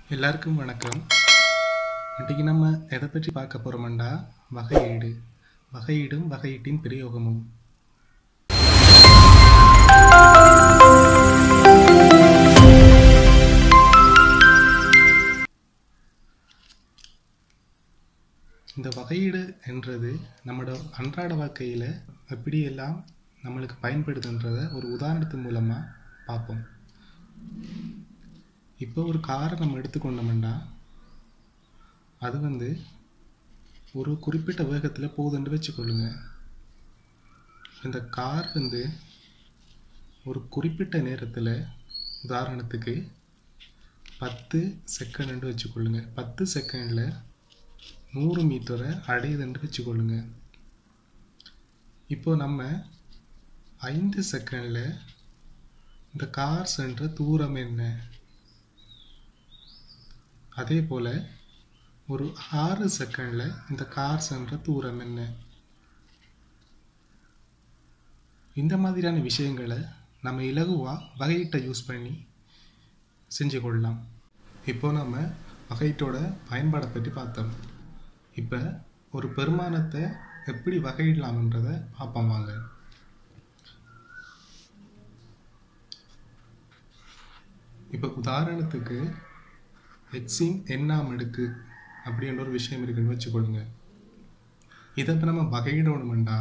எல்லாருக்கும் வணக்கம் இன்றைக்கு நம்ம எதை பற்றி பார்க்க போகிறோம்டா வகையீடு வகையீடும் வகையீட்டின் பிரயோகமும் இந்த வகையீடு என்றது நம்மளோட அன்றாட வாழ்க்கையில் எப்படியெல்லாம் நம்மளுக்கு பயன்படுதுன்றதை ஒரு உதாரணத்தின் மூலமாக பார்ப்போம் இப்போ ஒரு காரை நம்ம எடுத்துக்கொண்டோம்னா அது வந்து ஒரு குறிப்பிட்ட வேகத்தில் போகுதுன்னு வச்சுக்கொள்ளுங்க இந்த கார் வந்து ஒரு குறிப்பிட்ட நேரத்தில் உதாரணத்துக்கு பத்து செகண்ட்னு வச்சுக்கொள்ளுங்க பத்து செகண்டில் நூறு மீட்டரை அடையுதுன்னு வச்சுக்கொள்ளுங்க இப்போ நம்ம ஐந்து செகண்டில் இந்த கார் சென்ற தூரம் என்ன அதே போல் ஒரு ஆறு செகண்டில் இந்த கார் சென்ற தூரம் என்ன இந்த மாதிரியான விஷயங்களை நம்ம இலகுவாக வகையீட்டை யூஸ் பண்ணி செஞ்சு கொள்ளலாம் இப்போ நம்ம வகையீட்டோட பயன்பாடை பற்றி பார்த்தோம் இப்போ ஒரு பெருமானத்தை எப்படி வகையிடலாம்ன்றதை பார்ப்போம் வாங்க இப்போ உதாரணத்துக்கு எக்ஸின் எண்ணாம் அடுக்கு அப்படின்ற ஒரு விஷயம் இருக்குன்னு வச்சுக்கொள்ளுங்க இதை இப்போ நம்ம வகையிடணுமெண்டா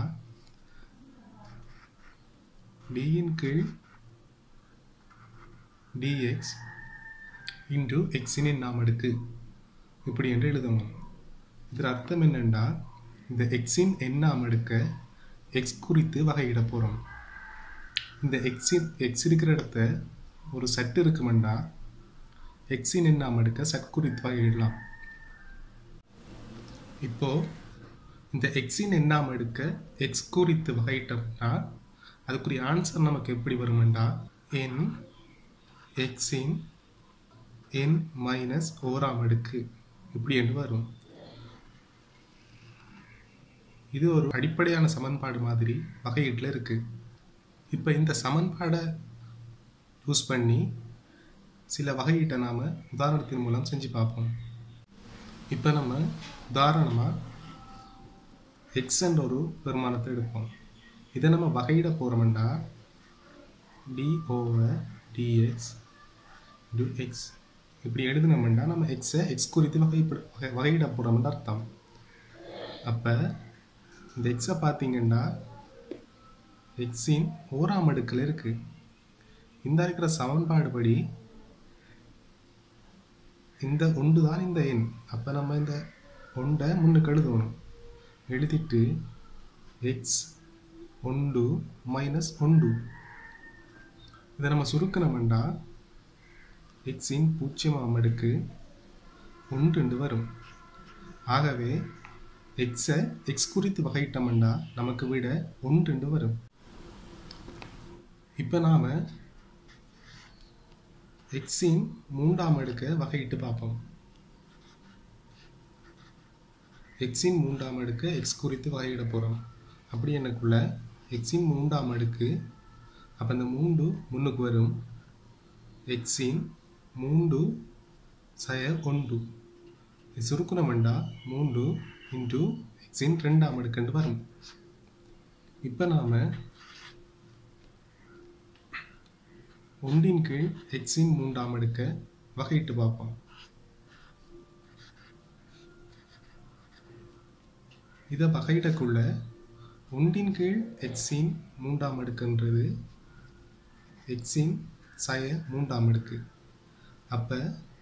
டியின் கீழ் டிஎக்ஸ் இன்டு எக்ஸின் எண்ணாம் அடுக்கு இப்படி என்று எழுதணும் இதில் அர்த்தம் என்னென்னா இந்த எக்ஸின் எண்ணாம் அடுக்க எக்ஸ் குறித்து வகையிட போகிறோம் இந்த எக்ஸின் எக்ஸ் இருக்கிற இடத்த ஒரு செட் இருக்குமெண்டா எக்ஸின் எண்ணாம் எடுக்க செட் குறித்து வகையிடலாம் இப்போ இந்த எக்ஸின் எண்ணாம் எடுக்க எக்ஸ் குறித்து வகையிட்டோம்னா அதுக்குரிய ஆன்சர் நமக்கு எப்படி வருமெண்டா என் எக்ஸின் என் மைனஸ் ஓராம் அடுக்கு இப்படி என்று வரும் இது ஒரு அடிப்படையான சமன்பாடு மாதிரி வகையீட்டில் இருக்குது இப்போ இந்த சமன்பாடை யூஸ் பண்ணி சில வகையீட்டை நாம் உதாரணத்தின் மூலம் செஞ்சு பார்ப்போம் இப்போ நம்ம உதாரணமாக எக்ஸ் என்ற ஒரு பெருமானத்தை எடுப்போம் இதை நம்ம வகையிட போகிறோம்னா d over d x to x இப்படி எழுதினோம்னா நம்ம எக்ஸை எக்ஸ் குறித்து வகைப்பட வகை வகையிட போகிறோம்னு அர்த்தம் அப்போ இந்த எக்ஸை பார்த்தீங்கன்னா எக்ஸின் ஓராம் அடுக்கில் இருக்குது இந்த இருக்கிற சமன்பாடு படி இந்த ஒன்று தான் இந்த எண் அப்போ நம்ம இந்த ஒன்றை முன்னுக்கு எழுதணும் எழுதிட்டு எக்ஸ் ஒன்று மைனஸ் ஒன்று இதை நம்ம சுருக்கணும்னா எக்ஸின் பூஜ்ஜியமாம் அடுக்கு ஒன்று வரும் ஆகவே எக்ஸை எக்ஸ் குறித்து வகையிட்டோம்னா நமக்கு விட ஒன்று வரும் இப்போ நாம் எக்ஸின் மூன்றாம் அடுக்க வகையிட்டு பார்ப்போம் எக்ஸின் மூன்றாம் அடுக்க எக்ஸ் குறித்து வகையிட போகிறோம் அப்படி எனக்குள்ள எக்ஸின் மூன்றாம் அடுக்கு அப்போ இந்த மூன்று முன்னுக்கு வரும் எக்ஸின் மூன்று சய ஒன்று சுருக்குணமெண்டா மூன்று இன்டு எக்ஸின் ரெண்டாம் அடுக்குண்டு வரும் இப்போ நாம் ஒன்றின் கீழ் எக்ஸின் மூன்றாம் அடுக்க வகையிட்டு பார்ப்போம் இதை வகையிடக்குள்ள ஒன்றின் கீழ் எக்ஸின் மூன்றாம் அடுக்குன்றது எக்ஸின் சய மூன்றாம் அடுக்கு அப்போ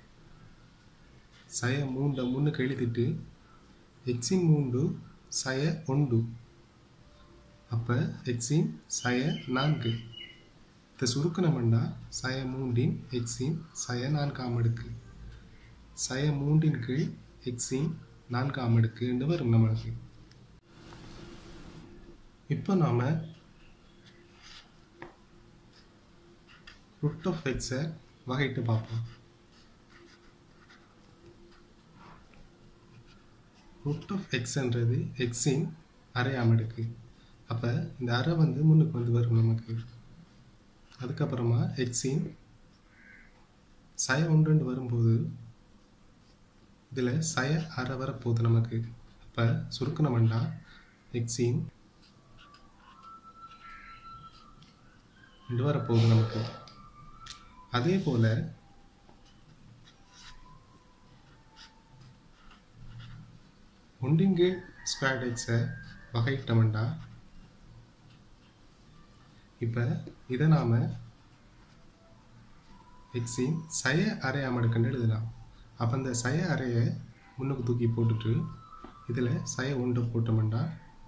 சய மூன்றை முன்னுக்கு எழுதிட்டு எக்ஸின் மூன்று சய ஒன்று அப்போ எக்ஸின் சய நான்கு இதை சுருக்கணும்னா சய மூன்றின் எக்ஸின் சய நான்காம் அடுக்கு சய மூன்றின் கீழ் எக்ஸின் நான்காம் அடுக்கு என்று வரும் நம்மளுக்கு இப்போ நாம் ரூட் ஆஃப் எக்ஸை வகைட்டு பார்ப்போம் ரூட் ஆஃப் எக்ஸ்ன்றது எக்ஸின் அரையாம் அடுக்கு அப்போ இந்த அரை வந்து முன்னுக்கு வந்து வரும் நமக்கு அதுக்கப்புறமா எக்ஸின் சய ஒன்று வரும்போது இதில் சய அரை வரப்போகுது நமக்கு அப்போ சுருக்கணும்னா எக்ஸின் ரெண்டு வரப்போகுது நமக்கு அதே போல் ஒன்றின் கீழ் ஸ்கொயர் எக்ஸை வகையிட்டோம்னா இப்போ இதை நாம் எக்ஸின் சய அரை அமடுக்குன்னு எழுதலாம் அப்போ அந்த சய அறையை முன்னுக்கு தூக்கி போட்டுட்டு இதில் சய ஒன்று போட்டோம்னா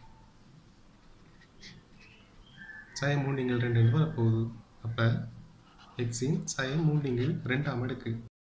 சய மூண்டிங்கள் ரெண்டு வரப்போகுது அப்போ எக்ஸின் சய மூண்டிங்கள் ரெண்டாம் அடுக்கு